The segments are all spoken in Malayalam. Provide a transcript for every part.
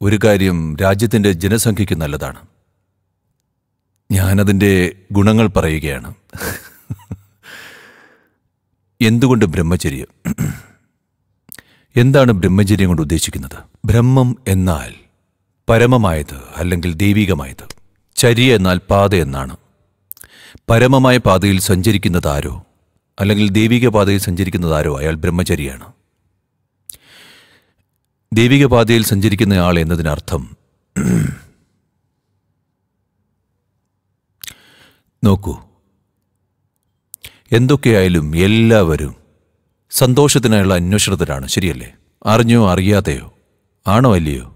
ഒരു കാര്യം രാജ്യത്തിൻ്റെ ജനസംഖ്യയ്ക്ക് നല്ലതാണ് ഞാനതിൻ്റെ ഗുണങ്ങൾ പറയുകയാണ് എന്തുകൊണ്ട് ബ്രഹ്മചര്യം എന്താണ് ബ്രഹ്മചര്യം കൊണ്ട് ഉദ്ദേശിക്കുന്നത് ബ്രഹ്മം എന്നാൽ പരമമായത് അല്ലെങ്കിൽ ദൈവികമായത് ചര്യ എന്നാൽ പാത എന്നാണ് പരമമായ പാതയിൽ സഞ്ചരിക്കുന്നതാരോ അല്ലെങ്കിൽ ദൈവിക പാതയിൽ സഞ്ചരിക്കുന്നതാരോ അയാൾ ബ്രഹ്മചരിയാണ് ദൈവിക പാതയിൽ സഞ്ചരിക്കുന്ന ആൾ എന്നതിനർത്ഥം നോക്കൂ എന്തൊക്കെയായാലും എല്ലാവരും സന്തോഷത്തിനായുള്ള അന്വേഷണത്തിലാണ് ശരിയല്ലേ അറിഞ്ഞോ അറിയാതെയോ ആണോ അല്ലയോ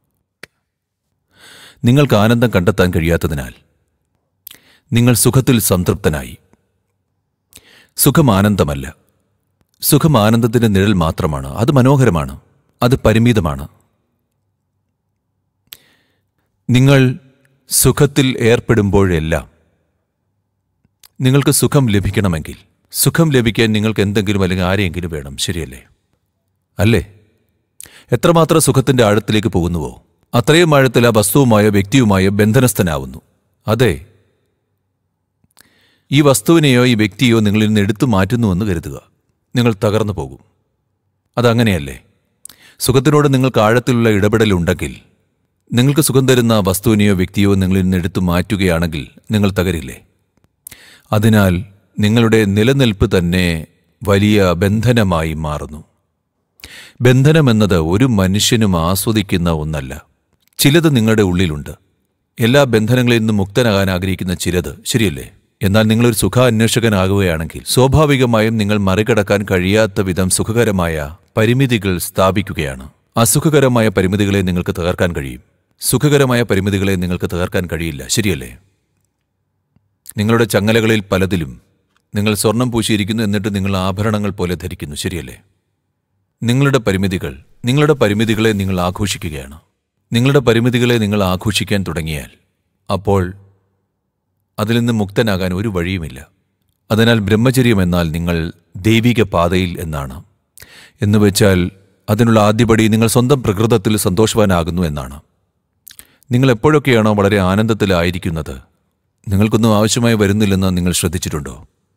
നിങ്ങൾക്ക് ആനന്ദം കണ്ടെത്താൻ കഴിയാത്തതിനാൽ നിങ്ങൾ സുഖത്തിൽ സംതൃപ്തനായി സുഖം ആനന്ദമല്ല സുഖം ആനന്ദത്തിന്റെ നിഴൽ മാത്രമാണ് അത് മനോഹരമാണ് അത് പരിമിതമാണ് നിങ്ങൾ സുഖത്തിൽ ഏർപ്പെടുമ്പോഴെല്ലാം നിങ്ങൾക്ക് സുഖം ലഭിക്കണമെങ്കിൽ സുഖം ലഭിക്കാൻ നിങ്ങൾക്ക് എന്തെങ്കിലും അല്ലെങ്കിൽ ആരെയെങ്കിലും വേണം ശരിയല്ലേ അല്ലേ എത്രമാത്രം സുഖത്തിന്റെ ആഴത്തിലേക്ക് പോകുന്നുവോ അത്രയും ആഴത്തിൽ ആ വസ്തുവുമായോ വ്യക്തിയുമായോ ബന്ധനസ്ഥനാവുന്നു അതെ ഈ വസ്തുവിനെയോ ഈ വ്യക്തിയോ നിങ്ങളിൽ നിന്ന് എടുത്തു മാറ്റുന്നുവെന്ന് കരുതുക നിങ്ങൾ തകർന്നു പോകും അതങ്ങനെയല്ലേ സുഖത്തിനോട് നിങ്ങൾക്ക് ആഴത്തിലുള്ള ഇടപെടലുണ്ടെങ്കിൽ നിങ്ങൾക്ക് സുഖം തരുന്ന വസ്തുവിനെയോ വ്യക്തിയോ നിങ്ങളിൽ നിന്ന് എടുത്തു മാറ്റുകയാണെങ്കിൽ നിങ്ങൾ തകരില്ലേ അതിനാൽ നിങ്ങളുടെ നിലനിൽപ്പ് തന്നെ വലിയ ബന്ധനമായി മാറുന്നു ബന്ധനമെന്നത് ഒരു മനുഷ്യനും ആസ്വദിക്കുന്ന ഒന്നല്ല ചിലത് നിങ്ങളുടെ ഉള്ളിലുണ്ട് എല്ലാ ബന്ധനങ്ങളിൽ നിന്നും മുക്തനാകാൻ ആഗ്രഹിക്കുന്ന ചിലത് ശരിയല്ലേ എന്നാൽ നിങ്ങളൊരു സുഖാന്വേഷകനാകുകയാണെങ്കിൽ സ്വാഭാവികമായും നിങ്ങൾ മറികടക്കാൻ കഴിയാത്ത വിധം സുഖകരമായ പരിമിതികൾ സ്ഥാപിക്കുകയാണ് അസുഖകരമായ പരിമിതികളെ നിങ്ങൾക്ക് തകർക്കാൻ കഴിയും സുഖകരമായ പരിമിതികളെ നിങ്ങൾക്ക് തകർക്കാൻ കഴിയില്ല ശരിയല്ലേ നിങ്ങളുടെ ചങ്ങലകളിൽ പലതിലും നിങ്ങൾ സ്വർണം പൂശിയിരിക്കുന്നു എന്നിട്ട് നിങ്ങൾ ആഭരണങ്ങൾ പോലെ ധരിക്കുന്നു ശരിയല്ലേ നിങ്ങളുടെ പരിമിതികൾ നിങ്ങളുടെ പരിമിതികളെ നിങ്ങൾ ആഘോഷിക്കുകയാണ് നിങ്ങളുടെ പരിമിതികളെ നിങ്ങൾ ആഘോഷിക്കാൻ തുടങ്ങിയാൽ അപ്പോൾ അതിൽ നിന്ന് മുക്തനാകാൻ ഒരു വഴിയുമില്ല അതിനാൽ ബ്രഹ്മചര്യം എന്നാൽ നിങ്ങൾ ദൈവിക പാതയിൽ എന്നാണ് എന്നുവെച്ചാൽ അതിനുള്ള ആദ്യപടി നിങ്ങൾ സ്വന്തം പ്രകൃതത്തിൽ സന്തോഷവാനാകുന്നു എന്നാണ് നിങ്ങൾ എപ്പോഴൊക്കെയാണോ വളരെ ആനന്ദത്തിലായിരിക്കുന്നത് നിങ്ങൾക്കൊന്നും ആവശ്യമായി വരുന്നില്ലെന്ന് നിങ്ങൾ ശ്രദ്ധിച്ചിട്ടുണ്ടോ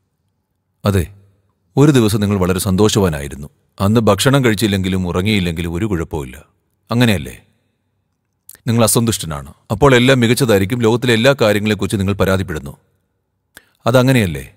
അതെ ഒരു ദിവസം നിങ്ങൾ വളരെ സന്തോഷവാനായിരുന്നു അന്ന് ഭക്ഷണം കഴിച്ചില്ലെങ്കിലും ഉറങ്ങിയില്ലെങ്കിലും ഒരു കുഴപ്പമില്ല അങ്ങനെയല്ലേ നിങ്ങൾ അസന്തുഷ്ടനാണ് അപ്പോൾ എല്ലാം മികച്ചതായിരിക്കും ലോകത്തിലെ എല്ലാ കാര്യങ്ങളെക്കുറിച്ച് നിങ്ങൾ പരാതിപ്പെടുന്നു അതങ്ങനെയല്ലേ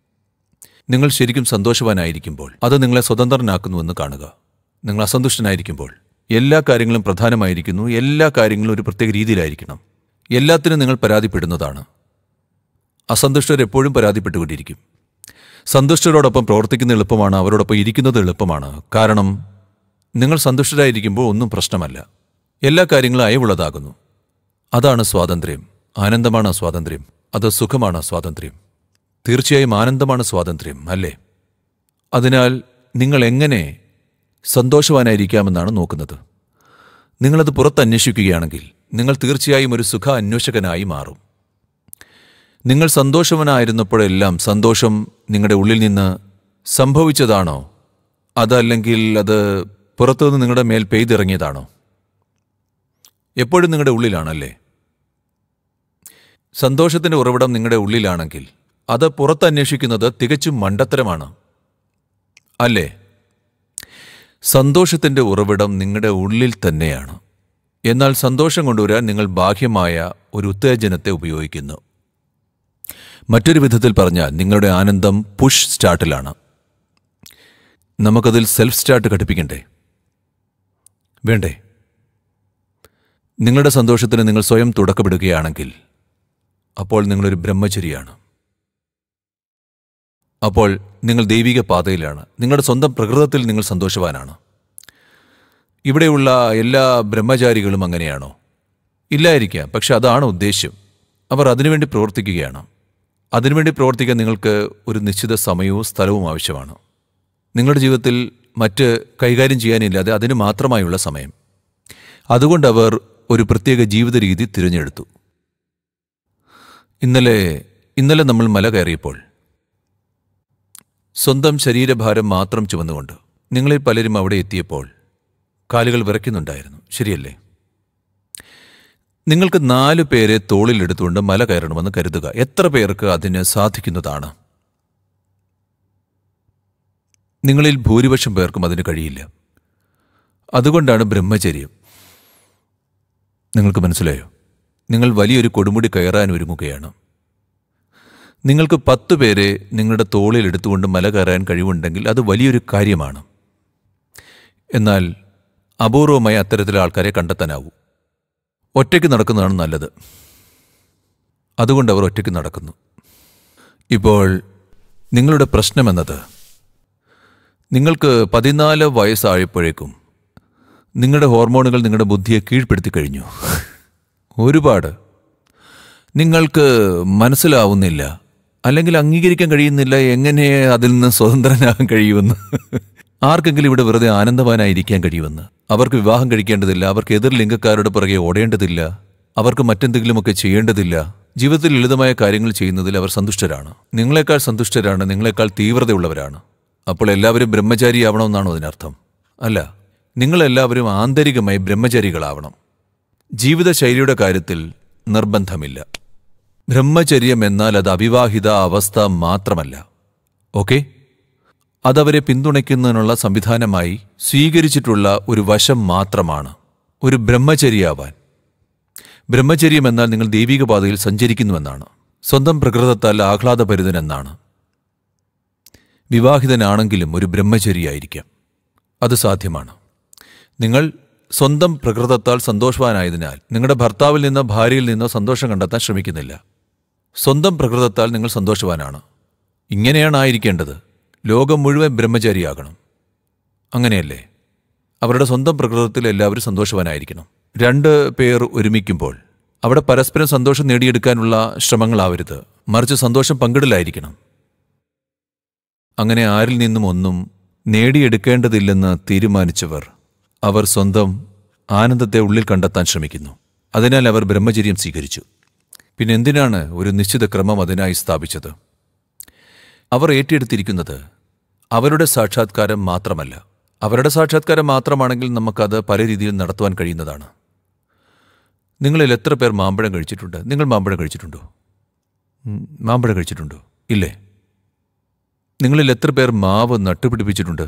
നിങ്ങൾ ശരിക്കും സന്തോഷവാനായിരിക്കുമ്പോൾ അത് നിങ്ങളെ സ്വതന്ത്രനാക്കുന്നുവെന്ന് കാണുക നിങ്ങൾ അസന്തുഷ്ടനായിരിക്കുമ്പോൾ എല്ലാ കാര്യങ്ങളും പ്രധാനമായിരിക്കുന്നു എല്ലാ കാര്യങ്ങളും ഒരു പ്രത്യേക രീതിയിലായിരിക്കണം എല്ലാത്തിനും നിങ്ങൾ പരാതിപ്പെടുന്നതാണ് അസന്തുഷ്ടർ എപ്പോഴും പരാതിപ്പെട്ടുകൊണ്ടിരിക്കും സന്തുഷ്ടരോടൊപ്പം പ്രവർത്തിക്കുന്ന എളുപ്പമാണ് അവരോടൊപ്പം ഇരിക്കുന്നത് എളുപ്പമാണ് കാരണം നിങ്ങൾ സന്തുഷ്ടരായിരിക്കുമ്പോൾ ഒന്നും പ്രശ്നമല്ല എല്ലാ കാര്യങ്ങളും അയവുള്ളതാകുന്നു അതാണ് സ്വാതന്ത്ര്യം ആനന്ദമാണ് സ്വാതന്ത്ര്യം അത് സുഖമാണ് സ്വാതന്ത്ര്യം തീർച്ചയായും ആനന്ദമാണ് സ്വാതന്ത്ര്യം അല്ലേ അതിനാൽ നിങ്ങൾ എങ്ങനെ സന്തോഷവാനായിരിക്കാമെന്നാണ് നോക്കുന്നത് നിങ്ങളത് പുറത്തന്വേഷിക്കുകയാണെങ്കിൽ നിങ്ങൾ തീർച്ചയായും ഒരു സുഖ അന്വേഷകനായി മാറും നിങ്ങൾ സന്തോഷവനായിരുന്നപ്പോഴെല്ലാം സന്തോഷം നിങ്ങളുടെ ഉള്ളിൽ നിന്ന് സംഭവിച്ചതാണോ അതല്ലെങ്കിൽ അത് പുറത്തുനിന്ന് നിങ്ങളുടെ മേൽ പെയ്തിറങ്ങിയതാണോ എപ്പോഴും നിങ്ങളുടെ ഉള്ളിലാണല്ലേ സന്തോഷത്തിന്റെ ഉറവിടം നിങ്ങളുടെ ഉള്ളിലാണെങ്കിൽ അത് പുറത്തന്വേഷിക്കുന്നത് തികച്ചും മണ്ടത്തരമാണ് അല്ലേ സന്തോഷത്തിന്റെ ഉറവിടം നിങ്ങളുടെ ഉള്ളിൽ തന്നെയാണ് എന്നാൽ സന്തോഷം കൊണ്ടുവരാൻ നിങ്ങൾ ബാഹ്യമായ ഒരു ഉത്തേജനത്തെ ഉപയോഗിക്കുന്നു മറ്റൊരു വിധത്തിൽ പറഞ്ഞാൽ നിങ്ങളുടെ ആനന്ദം പുഷ് സ്റ്റാർട്ടിലാണ് നമുക്കതിൽ സെൽഫ് സ്റ്റാർട്ട് ഘടിപ്പിക്കണ്ടേ വേണ്ടേ നിങ്ങളുടെ സന്തോഷത്തിന് നിങ്ങൾ സ്വയം തുടക്കമിടുകയാണെങ്കിൽ അപ്പോൾ നിങ്ങളൊരു ബ്രഹ്മചരിയാണ് അപ്പോൾ നിങ്ങൾ ദൈവിക പാതയിലാണ് നിങ്ങളുടെ സ്വന്തം പ്രകൃതത്തിൽ നിങ്ങൾ സന്തോഷവാനാണ് ഇവിടെയുള്ള എല്ലാ ബ്രഹ്മചാരികളും അങ്ങനെയാണോ ഇല്ലായിരിക്കാം പക്ഷെ അതാണ് ഉദ്ദേശ്യം അവർ അതിനുവേണ്ടി പ്രവർത്തിക്കുകയാണ് അതിനുവേണ്ടി പ്രവർത്തിക്കാൻ നിങ്ങൾക്ക് ഒരു നിശ്ചിത സമയവും സ്ഥലവും ആവശ്യമാണ് നിങ്ങളുടെ ജീവിതത്തിൽ മറ്റ് കൈകാര്യം ചെയ്യാനില്ലാതെ അതിന് മാത്രമായുള്ള സമയം അതുകൊണ്ട് അവർ ഒരു പ്രത്യേക ജീവിത രീതി തിരഞ്ഞെടുത്തു ഇന്നലെ ഇന്നലെ നമ്മൾ മല കയറിയപ്പോൾ സ്വന്തം ശരീരഭാരം മാത്രം ചുമന്നുകൊണ്ട് നിങ്ങളിൽ പലരും അവിടെ എത്തിയപ്പോൾ കാലുകൾ വിറയ്ക്കുന്നുണ്ടായിരുന്നു ശരിയല്ലേ നിങ്ങൾക്ക് നാല് പേരെ തോളിലെടുത്തുകൊണ്ട് മല കയറണമെന്ന് കരുതുക എത്ര പേർക്ക് അതിന് സാധിക്കുന്നതാണ് നിങ്ങളിൽ ഭൂരിപക്ഷം പേർക്കും അതിന് കഴിയില്ല അതുകൊണ്ടാണ് ബ്രഹ്മചര്യം നിങ്ങൾക്ക് മനസ്സിലായോ നിങ്ങൾ വലിയൊരു കൊടുമുടി കയറാൻ ഒരുങ്ങുകയാണ് നിങ്ങൾക്ക് പത്ത് പേരെ നിങ്ങളുടെ തോളിൽ എടുത്തുകൊണ്ട് മല കയറാൻ കഴിവുണ്ടെങ്കിൽ അത് വലിയൊരു കാര്യമാണ് എന്നാൽ അപൂർവമായി അത്തരത്തിലെ ആൾക്കാരെ കണ്ടെത്താനാവൂ ഒറ്റയ്ക്ക് നടക്കുന്നതാണ് നല്ലത് അതുകൊണ്ട് അവർ ഒറ്റയ്ക്ക് നടക്കുന്നു ഇപ്പോൾ നിങ്ങളുടെ പ്രശ്നമെന്നത് നിങ്ങൾക്ക് പതിനാല് വയസ്സായപ്പോഴേക്കും നിങ്ങളുടെ ഹോർമോണുകൾ നിങ്ങളുടെ ബുദ്ധിയെ കീഴ്പ്പെടുത്തി കഴിഞ്ഞു ഒരുപാട് നിങ്ങൾക്ക് മനസ്സിലാവുന്നില്ല അല്ലെങ്കിൽ അംഗീകരിക്കാൻ കഴിയുന്നില്ല എങ്ങനെ അതിൽ നിന്ന് സ്വതന്ത്രനാകാൻ കഴിയുമെന്ന് ആർക്കെങ്കിലും ഇവിടെ വെറുതെ ആനന്ദവാനായിരിക്കാൻ കഴിയുമെന്ന് അവർക്ക് വിവാഹം കഴിക്കേണ്ടതില്ല അവർക്ക് എതിർ ലിംഗക്കാരുടെ പുറകെ ഓടേണ്ടതില്ല അവർക്ക് മറ്റെന്തെങ്കിലുമൊക്കെ ചെയ്യേണ്ടതില്ല ജീവിതത്തിൽ ലളിതമായ കാര്യങ്ങൾ ചെയ്യുന്നതിൽ അവർ സന്തുഷ്ടരാണ് നിങ്ങളെക്കാൾ സന്തുഷ്ടരാണ് നിങ്ങളെക്കാൾ തീവ്രതയുള്ളവരാണ് അപ്പോൾ എല്ലാവരും ബ്രഹ്മചാരിയാവണമെന്നാണോ അതിനർത്ഥം അല്ല നിങ്ങളെല്ലാവരും ആന്തരികമായി ബ്രഹ്മചാരികളാവണം ജീവിതശൈലിയുടെ കാര്യത്തിൽ നിർബന്ധമില്ല ബ്രഹ്മചര്യം എന്നാൽ അത് അവിവാഹിത അവസ്ഥ മാത്രമല്ല ഓക്കെ അതവരെ പിന്തുണയ്ക്കുന്നതിനുള്ള സംവിധാനമായി സ്വീകരിച്ചിട്ടുള്ള ഒരു വശം മാത്രമാണ് ഒരു ബ്രഹ്മചര്യാവാൻ ബ്രഹ്മചര്യം എന്നാൽ നിങ്ങൾ ദൈവിക പാതയിൽ സഞ്ചരിക്കുന്നുവെന്നാണ് സ്വന്തം പ്രകൃതത്താൽ ആഹ്ലാദഭരിതനെന്നാണ് വിവാഹിതനാണെങ്കിലും ഒരു ബ്രഹ്മചരിയായിരിക്കാം അത് സാധ്യമാണ് നിങ്ങൾ സ്വന്തം പ്രകൃതത്താൽ സന്തോഷവാനായതിനാൽ നിങ്ങളുടെ ഭർത്താവിൽ നിന്നോ ഭാര്യയിൽ നിന്നോ സന്തോഷം കണ്ടെത്താൻ ശ്രമിക്കുന്നില്ല സ്വന്തം പ്രകൃതത്താൽ നിങ്ങൾ സന്തോഷവാനാണ് ഇങ്ങനെയാണ് ആയിരിക്കേണ്ടത് ലോകം മുഴുവൻ ബ്രഹ്മചാരിയാകണം അങ്ങനെയല്ലേ അവരുടെ സ്വന്തം പ്രകൃതത്തിൽ എല്ലാവരും സന്തോഷവാനായിരിക്കണം രണ്ട് പേർ ഒരുമിക്കുമ്പോൾ അവിടെ പരസ്പരം സന്തോഷം നേടിയെടുക്കാനുള്ള ശ്രമങ്ങളാവരുത് മറിച്ച് സന്തോഷം പങ്കിടലായിരിക്കണം അങ്ങനെ ആരിൽ നിന്നും ഒന്നും നേടിയെടുക്കേണ്ടതില്ലെന്ന് തീരുമാനിച്ചവർ അവർ സ്വന്തം ആനന്ദത്തെ ഉള്ളിൽ കണ്ടെത്താൻ ശ്രമിക്കുന്നു അതിനാൽ അവർ ബ്രഹ്മചര്യം സ്വീകരിച്ചു പിന്നെ എന്തിനാണ് ഒരു നിശ്ചിത ക്രമം അതിനായി സ്ഥാപിച്ചത് അവർ ഏറ്റെടുത്തിരിക്കുന്നത് അവരുടെ സാക്ഷാത്കാരം മാത്രമല്ല അവരുടെ സാക്ഷാത്കാരം മാത്രമാണെങ്കിൽ നമുക്കത് പല രീതിയിൽ നടത്തുവാൻ കഴിയുന്നതാണ് നിങ്ങളിൽ എത്ര പേർ മാമ്പഴം കഴിച്ചിട്ടുണ്ട് നിങ്ങൾ മാമ്പഴം കഴിച്ചിട്ടുണ്ടോ ഉം, മാമ്പഴം കഴിച്ചിട്ടുണ്ടോ ഇല്ലേ നിങ്ങളിൽ എത്ര പേർ മാവ് നട്ടുപിടിപ്പിച്ചിട്ടുണ്ട്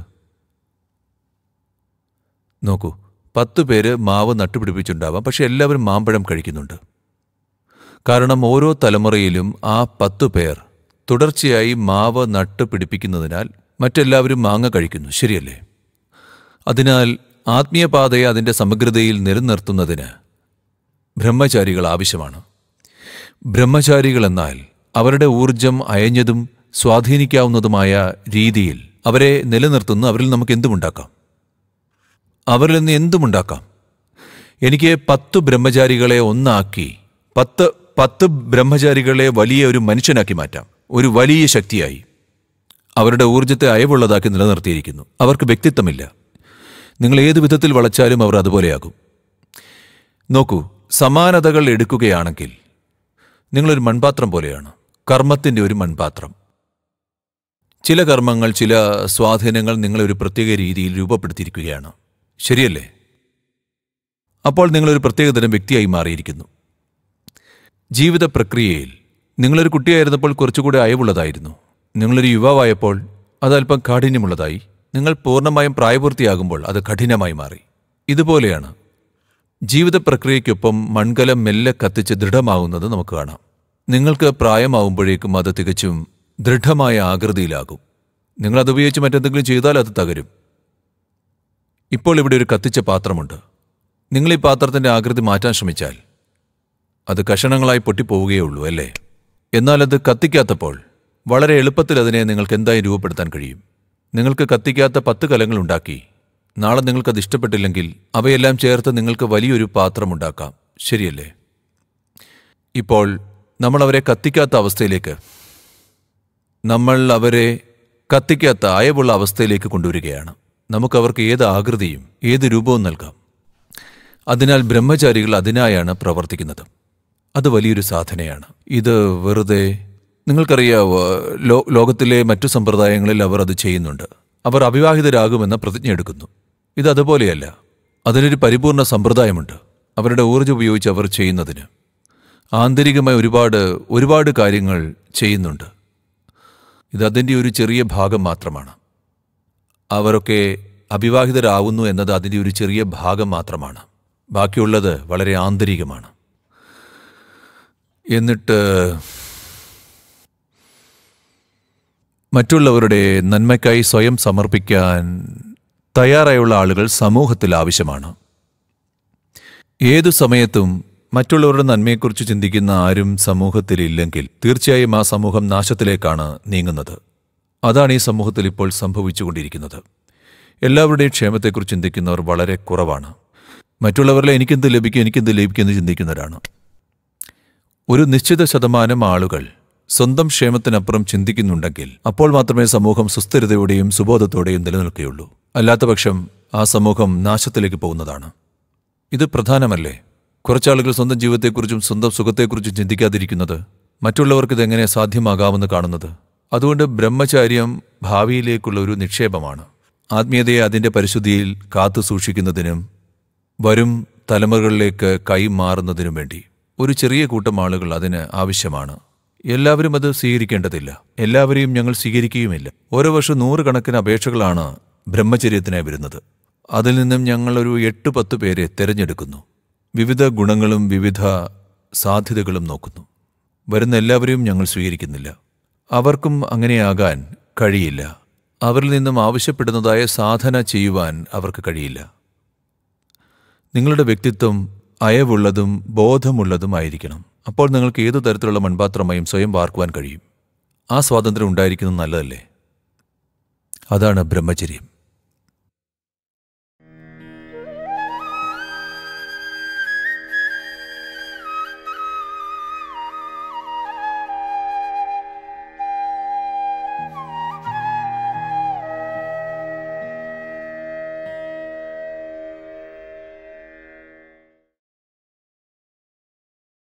നോക്കൂ പത്ത് പേര് മാവ് നട്ടുപിടിപ്പിച്ചിട്ടുണ്ടാവാം പക്ഷെ എല്ലാവരും മാമ്പഴം കഴിക്കുന്നുണ്ട് കാരണം ഓരോ തലമുറയിലും ആ പത്തു പേർ തുടർച്ചയായി മാവ് നട്ടുപിടിപ്പിക്കുന്നതിനാൽ മറ്റെല്ലാവരും മാങ്ങ കഴിക്കുന്നു ശരിയല്ലേ അതിനാൽ ആത്മീയപാതയെ അതിൻ്റെ സമഗ്രതയിൽ നിലനിർത്തുന്നതിന് ബ്രഹ്മചാരികൾ ആവശ്യമാണ് ബ്രഹ്മചാരികൾ എന്നാൽ അവരുടെ ഊർജം അയഞ്ഞതും സ്വാധീനിക്കാവുന്നതുമായ രീതിയിൽ അവരെ നിലനിർത്തുന്നു അവരിൽ നമുക്ക് എന്തുമുണ്ടാക്കാം അവരിൽ നിന്ന് എന്തുമുണ്ടാക്കാം എനിക്ക് പത്ത് ബ്രഹ്മചാരികളെ ഒന്നാക്കി പത്ത് പത്ത് ബ്രഹ്മചാരികളെ വലിയ ഒരു മനുഷ്യനാക്കി മാറ്റാം ഒരു വലിയ ശക്തിയായി അവരുടെ ഊർജത്തെ അയവുള്ളതാക്കി നിലനിർത്തിയിരിക്കുന്നു അവർക്ക് വ്യക്തിത്വമില്ല നിങ്ങൾ ഏതു വിധത്തിൽ വളച്ചാലും അവർ അതുപോലെയാകും നോക്കൂ സമാനതകൾ എടുക്കുകയാണെങ്കിൽ നിങ്ങളൊരു മൺപാത്രം പോലെയാണ് കർമ്മത്തിൻ്റെ ഒരു മൺപാത്രം ചില കർമ്മങ്ങൾ ചില സ്വാധീനങ്ങൾ നിങ്ങളെ ഒരു പ്രത്യേക രീതിയിൽ രൂപപ്പെടുത്തിയിരിക്കുകയാണ് ശരിയല്ലേ അപ്പോൾ നിങ്ങളൊരു പ്രത്യേകതരം വ്യക്തിയായി മാറിയിരിക്കുന്നു ജീവിത പ്രക്രിയയിൽ നിങ്ങളൊരു കുട്ടിയായിരുന്നപ്പോൾ കുറച്ചുകൂടി അയവുള്ളതായിരുന്നു നിങ്ങളൊരു യുവാവായപ്പോൾ അത് അല്പം കാഠിന്യമുള്ളതായി നിങ്ങൾ പൂർണ്ണമായും പ്രായപൂർത്തിയാകുമ്പോൾ അത് കഠിനമായി മാറി ഇതുപോലെയാണ് ജീവിത പ്രക്രിയയ്ക്കൊപ്പം മൺകലം മെല്ലെ കത്തിച്ച് ദൃഢമാകുന്നത് നമുക്ക് കാണാം നിങ്ങൾക്ക് പ്രായമാവുമ്പോഴേക്കും അത് തികച്ചും ദൃഢമായ ആകൃതിയിലാകും നിങ്ങൾ അത് ഉപയോഗിച്ച് മറ്റെന്തെങ്കിലും ചെയ്താൽ അത് തകരും ഇപ്പോൾ ഇവിടെ ഒരു കത്തിച്ച പാത്രമുണ്ട് നിങ്ങൾ ഈ പാത്രത്തിന്റെ ആകൃതി മാറ്റാൻ ശ്രമിച്ചാൽ അത് കഷണങ്ങളായി പൊട്ടിപ്പോവുകയുള്ളൂ അല്ലേ എന്നാൽ അത് കത്തിക്കാത്തപ്പോൾ വളരെ എളുപ്പത്തിൽ അതിനെ നിങ്ങൾക്ക് എന്തായി രൂപപ്പെടുത്താൻ കഴിയും നിങ്ങൾക്ക് കത്തിക്കാത്ത പത്ത് കലങ്ങൾ ഉണ്ടാക്കി നാളെ നിങ്ങൾക്കത് ഇഷ്ടപ്പെട്ടില്ലെങ്കിൽ അവയെല്ലാം ചേർത്ത് നിങ്ങൾക്ക് വലിയൊരു പാത്രമുണ്ടാക്കാം ശരിയല്ലേ ഇപ്പോൾ നമ്മൾ അവരെ കത്തിക്കാത്ത അവസ്ഥയിലേക്ക് നമ്മൾ അവരെ കത്തിക്കാത്ത അയവുള്ള അവസ്ഥയിലേക്ക് കൊണ്ടുവരികയാണ് നമുക്കവർക്ക് ഏത് ആകൃതിയും ഏത് രൂപവും നൽകാം അതിനാൽ ബ്രഹ്മചാരികൾ അതിനായാണ് പ്രവർത്തിക്കുന്നത് അത് വലിയൊരു സാധനയാണ് ഇത് വെറുതെ നിങ്ങൾക്കറിയാവോ ലോ ലോകത്തിലെ മറ്റു സമ്പ്രദായങ്ങളിൽ അവർ അത് ചെയ്യുന്നുണ്ട് അവർ അവിവാഹിതരാകുമെന്ന പ്രതിജ്ഞ എടുക്കുന്നു ഇത് അതുപോലെയല്ല അതിനൊരു പരിപൂർണ സമ്പ്രദായമുണ്ട് അവരുടെ ഊർജ്ജം ഉപയോഗിച്ച് അവർ ചെയ്യുന്നതിന് ആന്തരികമായി ഒരുപാട് ഒരുപാട് കാര്യങ്ങൾ ചെയ്യുന്നുണ്ട് ഇത് അതിൻ്റെ ഒരു ചെറിയ ഭാഗം മാത്രമാണ് അവരൊക്കെ അവിവാഹിതരാവുന്നു എന്നത് അതിൻ്റെ ഒരു ചെറിയ ഭാഗം മാത്രമാണ് ബാക്കിയുള്ളത് വളരെ ആന്തരികമാണ് എന്നിട്ട് മറ്റുള്ളവരുടെ നന്മയ്ക്കായി സ്വയം സമർപ്പിക്കാൻ തയ്യാറായുള്ള ആളുകൾ സമൂഹത്തിൽ ആവശ്യമാണ് ഏതു സമയത്തും മറ്റുള്ളവരുടെ നന്മയെക്കുറിച്ച് ചിന്തിക്കുന്ന ആരും സമൂഹത്തിൽ ഇല്ലെങ്കിൽ തീർച്ചയായും ആ സമൂഹം നാശത്തിലേക്കാണ് നീങ്ങുന്നത് അതാണ് ഈ സമൂഹത്തിൽ ഇപ്പോൾ സംഭവിച്ചുകൊണ്ടിരിക്കുന്നത് എല്ലാവരുടെയും ക്ഷേമത്തെക്കുറിച്ച് ചിന്തിക്കുന്നവർ വളരെ കുറവാണ് മറ്റുള്ളവരിലെ എനിക്കെന്ത് ലഭിക്കും എനിക്കെന്ത് ലഭിക്കും എന്ന് ചിന്തിക്കുന്നവരാണ് ഒരു നിശ്ചിത ശതമാനം ആളുകൾ സ്വന്തം ക്ഷേമത്തിനപ്പുറം ചിന്തിക്കുന്നുണ്ടെങ്കിൽ അപ്പോൾ മാത്രമേ സമൂഹം സുസ്ഥിരതയോടെയും സുബോധത്തോടെയും നിലനിൽക്കുകയുള്ളൂ അല്ലാത്തപക്ഷം ആ സമൂഹം നാശത്തിലേക്ക് പോകുന്നതാണ് ഇത് പ്രധാനമല്ലേ കുറച്ചാളുകൾ സ്വന്തം ജീവിതത്തെക്കുറിച്ചും സ്വന്തം സുഖത്തെക്കുറിച്ചും ചിന്തിക്കാതിരിക്കുന്നത് മറ്റുള്ളവർക്ക് ഇതെങ്ങനെ സാധ്യമാകാമെന്ന് കാണുന്നത് അതുകൊണ്ട് ബ്രഹ്മചാര്യം ഭാവിയിലേക്കുള്ള ഒരു നിക്ഷേപമാണ് ആത്മീയതയെ അതിൻ്റെ പരിശുദ്ധിയിൽ കാത്തു സൂക്ഷിക്കുന്നതിനും വരും തലമുറകളിലേക്ക് കൈമാറുന്നതിനും വേണ്ടി ഒരു ചെറിയ കൂട്ടം ആളുകൾ അതിന് ആവശ്യമാണ് എല്ലാവരും അത് സ്വീകരിക്കേണ്ടതില്ല എല്ലാവരെയും ഞങ്ങൾ സ്വീകരിക്കുകയുമില്ല ഓരോ വർഷം നൂറുകണക്കിന് അപേക്ഷകളാണ് ബ്രഹ്മചര്യത്തിനായി വരുന്നത് അതിൽ നിന്നും ഞങ്ങൾ ഒരു എട്ട് പത്ത് പേരെ തിരഞ്ഞെടുക്കുന്നു വിവിധ ഗുണങ്ങളും വിവിധ സാധ്യതകളും നോക്കുന്നു വരുന്ന എല്ലാവരെയും ഞങ്ങൾ സ്വീകരിക്കുന്നില്ല അവർക്കും അങ്ങനെയാകാൻ കഴിയില്ല അവരിൽ നിന്നും ആവശ്യപ്പെടുന്നതായ സാധന ചെയ്യുവാൻ അവർക്ക് കഴിയില്ല നിങ്ങളുടെ വ്യക്തിത്വം അയവുള്ളതും ബോധമുള്ളതുമായിരിക്കണം അപ്പോൾ നിങ്ങൾക്ക് ഏതു തരത്തിലുള്ള മൺപാത്രമായും സ്വയം വാർക്കുവാൻ കഴിയും ആ സ്വാതന്ത്ര്യം ഉണ്ടായിരിക്കുന്നത് നല്ലതല്ലേ അതാണ് ബ്രഹ്മചര്യം